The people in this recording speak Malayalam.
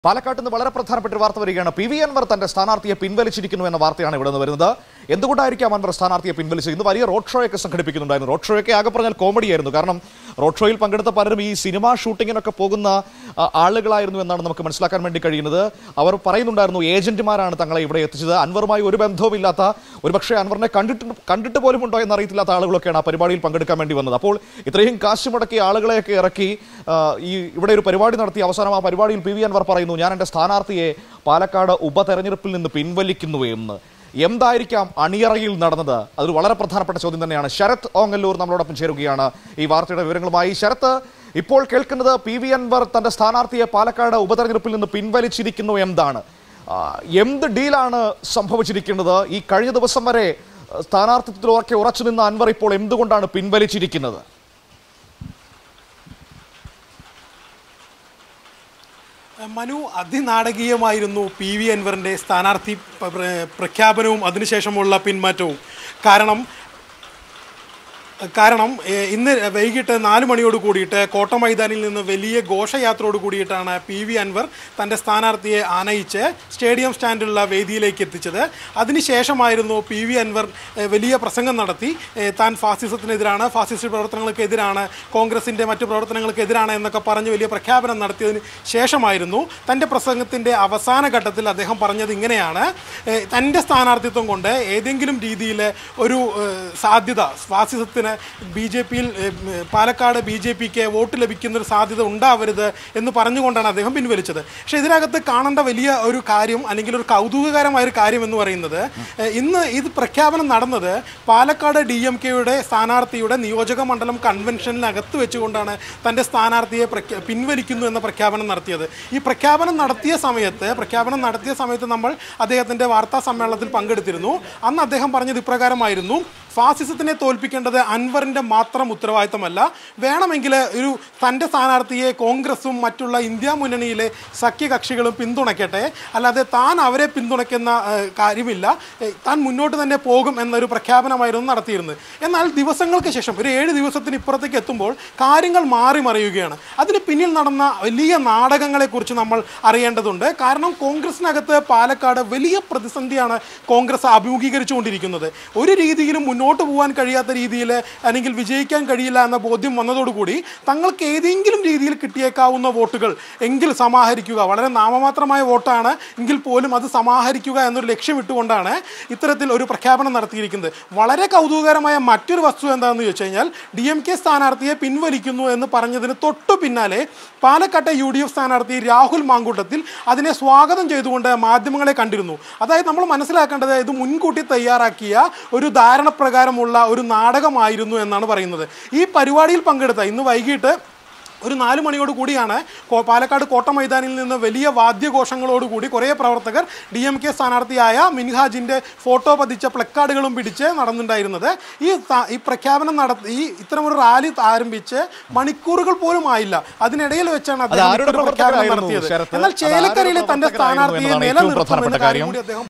പാലക്കാട്ട് നിന്ന് വളരെ പ്രധാനപ്പെട്ട ഒരു വാർത്ത വരികയാണ് പി വി അൻവർ തന്റെ സ്ഥാനാർത്ഥിയെ പിൻവലിച്ചിരിക്കുന്നു എന്ന വാർത്തയാണ് ഇവിടെ നിന്ന് വരുന്നത് എന്തുകൊണ്ടായിരിക്കാം അൻവർ സ്ഥാനാർത്ഥിയെ പിൻവലിച്ചത് ഇന്ന് വലിയ റോഡ് ഷോ ഒക്കെ സംഘടിപ്പിക്കുന്നുണ്ടായിരുന്നു റോഡ് ഷോ ഒക്കെ ആകെ പറഞ്ഞാൽ കോമഡിയായിരുന്നു കാരണം റോഡ് ഷോയിൽ പങ്കെടുത്ത പലരും ഈ സിനിമാ ഷൂട്ടിങ്ങിനൊക്കെ പോകുന്ന ആ, ആളുകളായിരുന്നു എന്നാണ് നമുക്ക് മനസ്സിലാക്കാൻ വേണ്ടി കഴിയുന്നത് അവർ പറയുന്നുണ്ടായിരുന്നു ഏജന്റുമാരാണ് തങ്ങളെ ഇവിടെ എത്തിച്ചത് അൻവറുമായി ഒരു ബന്ധവുമില്ലാത്ത ഒരുപക്ഷെ അൻവറിനെ കണ്ടിട്ട് കണ്ടിട്ട് പോലും ഉണ്ടോ എന്നറിയത്തില്ലാത്ത ആളുകളൊക്കെയാണ് ആ പരിപാടിയിൽ പങ്കെടുക്കാൻ വേണ്ടി വന്നത് അപ്പോൾ ഇത്രയും കാശ് മുടക്കി ആളുകളെയൊക്കെ ഇറക്കി ആ, ഈ ഇവിടെ ഒരു പരിപാടി നടത്തി അവസാനം ആ പരിപാടിയിൽ പി വി അൻവർ പറയുന്നു ഞാൻ എൻ്റെ സ്ഥാനാർത്ഥിയെ പാലക്കാട് ഉപതെരഞ്ഞെടുപ്പിൽ നിന്ന് പിൻവലിക്കുന്നു എന്ന് എന്തായിരിക്കാം അണിയറയിൽ നടന്നത് അതൊരു വളരെ പ്രധാനപ്പെട്ട ചോദ്യം തന്നെയാണ് ശരത് ഓങ്ങല്ലൂർ നമ്മളോടൊപ്പം ചേരുകയാണ് ഈ വാർത്തയുടെ വിവരങ്ങളുമായി ശരത്ത് ഇപ്പോൾ കേൾക്കുന്നത് പി വി അൻവർ തന്റെ സ്ഥാനാർത്ഥിയെ പാലക്കാട് ഉപതെരഞ്ഞെടുപ്പിൽ നിന്ന് പിൻവലിച്ചിരിക്കുന്നു എന്താണ് ആ, എന്ത് ഡീലാണ് സംഭവിച്ചിരിക്കുന്നത് ഈ കഴിഞ്ഞ ദിവസം വരെ ആ, സ്ഥാനാർത്ഥിത്വത്തിലൊക്കെ ഉറച്ചു നിന്ന അൻവർ ഇപ്പോൾ എന്തുകൊണ്ടാണ് പിൻവലിച്ചിരിക്കുന്നത് മനു അതിനാടകീയമായിരുന്നു പി വി അൻവറിൻ്റെ സ്ഥാനാർത്ഥി പ്ര- പ്ര- പ്രഖ്യാപനവും അതിനുശേഷമുള്ള പിന്മാറ്റവും കാരണം കാരണം ഏഹ്, ഇന്ന് വൈകിട്ട് നാല് മണിയോട് കൂടിയിട്ട് കോട്ട മൈതാനിൽ നിന്ന് വലിയ ഘോഷയാത്രയോട് കൂടിയിട്ടാണ് പി വി അൻവർ തൻ്റെ സ്ഥാനാർത്ഥിയെ ആനയിച്ച് സ്റ്റേഡിയം സ്റ്റാൻഡിലുള്ള വേദിയിലേക്ക് എത്തിച്ചത് അതിനുശേഷമായിരുന്നു പി വി അൻവർ ഏഹ്, വലിയ പ്രസംഗം നടത്തി ഏഹ്, താൻ ഫാസിസത്തിനെതിരാണ് ഫാസിസ്റ്റ് പ്രവർത്തനങ്ങൾക്കെതിരാണ് കോൺഗ്രസിൻ്റെ മറ്റു പ്രവർത്തനങ്ങൾക്കെതിരാണ് എന്നൊക്കെ പറഞ്ഞ് വലിയ പ്രഖ്യാപനം നടത്തിയതിന് ശേഷമായിരുന്നു തൻ്റെ പ്രസംഗത്തിൻ്റെ അവസാന ഘട്ടത്തിൽ അദ്ദേഹം പറഞ്ഞത് ഇങ്ങനെയാണ് ഏഹ്, തൻ്റെ സ്ഥാനാർത്ഥിത്വം കൊണ്ട് ഏതെങ്കിലും രീതിയിൽ ഒരു ഏഹ്, സാധ്യത ഫാസിസത്തിന് ബി ജെ പിയിൽ പാലക്കാട് ബി ജെ പിക്ക് വോട്ട് ലഭിക്കുന്ന ഒരു സാധ്യത ഉണ്ടാവരുത് എന്ന് പറഞ്ഞുകൊണ്ടാണ് അദ്ദേഹം പിൻവലിച്ചത് പക്ഷേ ഇതിനകത്ത് കാണേണ്ട വലിയ ഒരു കാര്യം അല്ലെങ്കിൽ ഒരു കൗതുകകരമായ ഒരു കാര്യം എന്ന് പറയുന്നത് ഏഹ്, ഇന്ന് ഇത് പ്രഖ്യാപനം നടന്നത് പാലക്കാട് ഡി എം കെയുടെ സ്ഥാനാർത്ഥിയുടെ നിയോജക മണ്ഡലം കൺവെൻഷനിനകത്ത് വെച്ചുകൊണ്ടാണ് തൻ്റെ സ്ഥാനാർത്ഥിയെ പ്രഖ്യാ- പിൻവലിക്കുന്നു എന്ന പ്രഖ്യാപനം നടത്തിയത് ഈ പ്രഖ്യാപനം നടത്തിയ സമയത്ത് പ്രഖ്യാപനം നടത്തിയ സമയത്ത് നമ്മൾ അദ്ദേഹത്തിൻ്റെ വാർത്താ സമ്മേളനത്തിൽ പങ്കെടുത്തിരുന്നു അന്ന് അദ്ദേഹം പറഞ്ഞത് ഇപ്രകാരമായിരുന്നു ഫാസിസത്തിനെ തോൽപ്പിക്കേണ്ടത് അൻവറിൻ്റെ മാത്രം ഉത്തരവാദിത്തമല്ല വേണമെങ്കിൽ ഒരു തൻ്റെ സ്ഥാനാർത്ഥിയെ കോൺഗ്രസും മറ്റുള്ള ഇന്ത്യ മുന്നണിയിലെ സഖ്യകക്ഷികളും പിന്തുണയ്ക്കട്ടെ അല്ലാതെ താൻ അവരെ പിന്തുണയ്ക്കുന്ന ഏഹ്, കാര്യമില്ല ഏഹ്, താൻ മുന്നോട്ട് തന്നെ പോകും എന്നൊരു പ്രഖ്യാപനമായിരുന്നു നടത്തിയിരുന്നത് എന്നാൽ ദിവസങ്ങൾക്ക് ശേഷം ഒരു ഏഴ് ദിവസത്തിന് ഇപ്പുറത്തേക്ക് എത്തുമ്പോൾ കാര്യങ്ങൾ മാറി മറിയുകയാണ് അതിന് പിന്നിൽ നടന്ന വലിയ നാടകങ്ങളെക്കുറിച്ച് നമ്മൾ അറിയേണ്ടതുണ്ട് കാരണം കോൺഗ്രസിനകത്ത് പാലക്കാട് വലിയ പ്രതിസന്ധിയാണ് കോൺഗ്രസ് അഭിമുഖീകരിച്ചുകൊണ്ടിരിക്കുന്നത് ഒരു രീതിയിലും മുന്നോട്ട് പോകാൻ കഴിയാത്ത രീതിയിൽ അല്ലെങ്കിൽ വിജയിക്കാൻ കഴിയില്ല എന്ന ബോധ്യം വന്നതോടുകൂടി തങ്ങൾക്ക് ഏതെങ്കിലും രീതിയിൽ കിട്ടിയേക്കാവുന്ന വോട്ടുകൾ എങ്കിൽ സമാഹരിക്കുക വളരെ നാമമാത്രമായ വോട്ടാണ് എങ്കിൽ പോലും അത് സമാഹരിക്കുക എന്നൊരു ലക്ഷ്യമിട്ടുകൊണ്ടാണ് ഇത്തരത്തിൽ ഒരു പ്രഖ്യാപനം നടത്തിയിരിക്കുന്നത് വളരെ കൗതുകകരമായ മറ്റൊരു വസ്തു എന്താണെന്ന് ചോദിച്ചു കഴിഞ്ഞാൽ ഡി എം കെ സ്ഥാനാർത്ഥിയെ പിൻവലിക്കുന്നു എന്ന് പറഞ്ഞതിന് തൊട്ടു പിന്നാലെ പാലക്കാട്ടെ യു ഡി എഫ് സ്ഥാനാർത്ഥി രാഹുൽ മാങ്കൂട്ടത്തിൽ അതിനെ സ്വാഗതം ചെയ്തുകൊണ്ട് മാധ്യമങ്ങളെ കണ്ടിരുന്നു അതായത് നമ്മൾ മനസ്സിലാക്കേണ്ടത് ഇത് മുൻകൂട്ടി തയ്യാറാക്കിയ ഒരു ധാരണ പ്രകാരമുള്ള ഒരു നാടകമായിരുന്നു എന്നാണ് പറയുന്നത് ഈ പരിപാടിയിൽ പങ്കെടുത്ത ഇന്ന് വൈകിട്ട് ഒരു നാല് മണിയോട് കൂടിയാണ് കോ- പാലക്കാട് കോട്ട മൈതാനിൽ നിന്ന് വലിയ വാദ്യഘോഷങ്ങളോടുകൂടി കുറേ പ്രവർത്തകർ ഡി എം കെ സ്ഥാനാർത്ഥിയായ മിൻഹാജിൻ്റെ ഫോട്ടോ പതിച്ച പ്ലക്കാർഡുകളും പിടിച്ച് നടന്നിട്ടുണ്ടായിരുന്നത് ഈ ത- ഈ പ്രഖ്യാപനം നടത്തി ഈ ഇത്തരമൊരു റാലി ആരംഭിച്ച് മണിക്കൂറുകൾ പോലും ആയില്ല അതിനിടയിൽ വെച്ചാണ് അദ്ദേഹം ആരുടെ ഇത്തരം പ്രഖ്യാപനം പ്രവർത്തകരായിരുന്നു നടത്തിയത് ശരത്ത്? എന്നാൽ അത് ചേലക്കരയിലെ ആരുടെ തന്റെ പ്രവർത്തകരായിരുന്നു സ്ഥാനാർത്ഥിയെ എന്നതാണ് ഏറ്റവും നിലനിർത്തുമെന്ന പ്രധാനപ്പെട്ട കാര്യം കാര്യം കൂടി അദ്ദേഹം